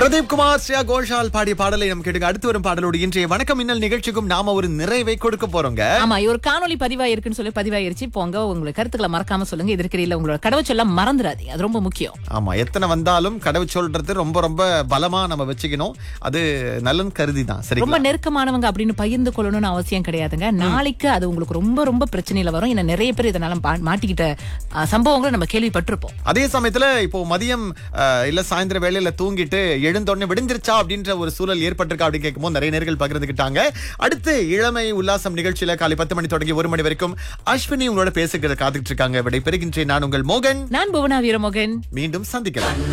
பிரதீப் குமார் ஸ்ரேயா கோஷால் பாடிய பாடலை நம்ம கேட்டுங்க அடுத்து வரும் பாடலோடு இன்றைய வணக்கம் மின்னல் நிகழ்ச்சிக்கும் நாம ஒரு நிறைவை கொடுக்க போறோங்க ஆமா இது ஒரு காணொலி பதிவாயிருக்குன்னு சொல்லி பதிவாயிருச்சு போங்க உங்களோட கருத்துக்களை மறக்காம சொல்லுங்க எதிர்க்கிறீல உங்களோட கடவுச்சொல்ல மறந்துடாதீங்க அது ரொம்ப முக்கியம் ஆமா எத்தனை வந்தாலும் கடவுள் சொல்றது ரொம்ப ரொம்ப பலமா நம்ம வச்சுக்கணும் அது நலன் கருதி தான் சரி ரொம்ப நெருக்கமானவங்க அப்படின்னு பகிர்ந்து கொள்ளணும்னு அவசியம் கிடையாதுங்க நாளைக்கு அது உங்களுக்கு ரொம்ப ரொம்ப பிரச்சனையில வரும் ஏன்னா நிறைய பேர் இதனால பா- மாட்டிக்கிட்ட அஹ், சம்பவங்களை நம்ம கேள்விப்பட்டிருப்போம் அதே சமயத்துல இப்போ மதியம் அஹ், இல்ல சாயந்தர வேளையில தூங்கிட்டு எழுந்தோடனே விடிஞ்சிருச்சா அப்படின்ற ஒரு சூழல் ஏற்பட்டிருக்கா அப்படின்னு கேட்கும்போது நிறைய நேர்கள் பகிர்ந்துக்கிட்டாங்க அடுத்து இளமை உல்லாசம் நிகழ்ச்சியில காலை பத்து மணி தொடங்கி ஒரு மணி வரைக்கும் அஸ்வினி உங்களோட பேசுகிறத காத்துக்கிட்டு இருக்காங்க விடை பெறுகின்றேன் நான் உங்கள் மோகன் நான் புவனா வீரமோகன் மீண்டும் சந்திக்கலாம்